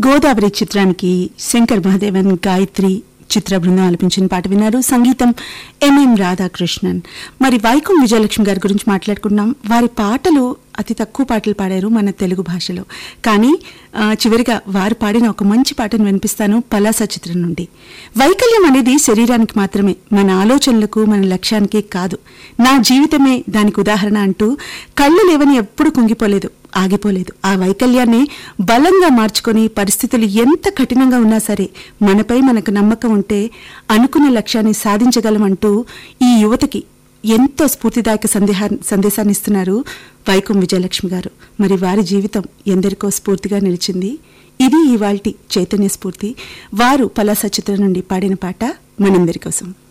గోదావరి చిత్రానికి శంకర్ మహాదేవన్ గాయత్రి చిత్ర బృందం ఆలపించిన పాట విన్నారు సంగీతం ఎంఎం రాధాకృష్ణన్ మరి వైకం విజయలక్ష్మి గారి గురించి మాట్లాడుకున్నాం వారి పాటలు అతి తక్కువ పాటలు పాడారు మన తెలుగు భాషలో కానీ ఆ, చివరిగా వారు పాడిన ఒక మంచి పాటను వినిపిస్తాను పలాస చిత్రం నుండి వైకల్యం అనేది శరీరానికి మాత్రమే మన ఆలోచనలకు మన లక్ష్యానికి కాదు నా జీవితమే దానికి ఉదాహరణ అంటూ కళ్ళు లేవని ఎప్పుడు కుంగిపోలేదు ఆగిపోలేదు ఆ వైకల్యాన్ని బలంగా మార్చుకొని పరిస్థితులు ఎంత కఠినంగా ఉన్నా సరే మనపై మనకు నమ్మకం ఉంటే అనుకున్న లక్ష్యాన్ని సాధించగలమంటూ ఈ యువతకి ఎంతో స్ఫూర్తిదాయక సందేహా సందేశాన్ని ఇస్తున్నారు వైకం విజయలక్ష్మి గారు మరి వారి జీవితం ఎందరికో స్ఫూర్తిగా నిలిచింది ఇది ఇవాల్టి చైతన్య స్ఫూర్తి వారు పలాస చిత్రం నుండి పాడిన పాట మనందరి కోసం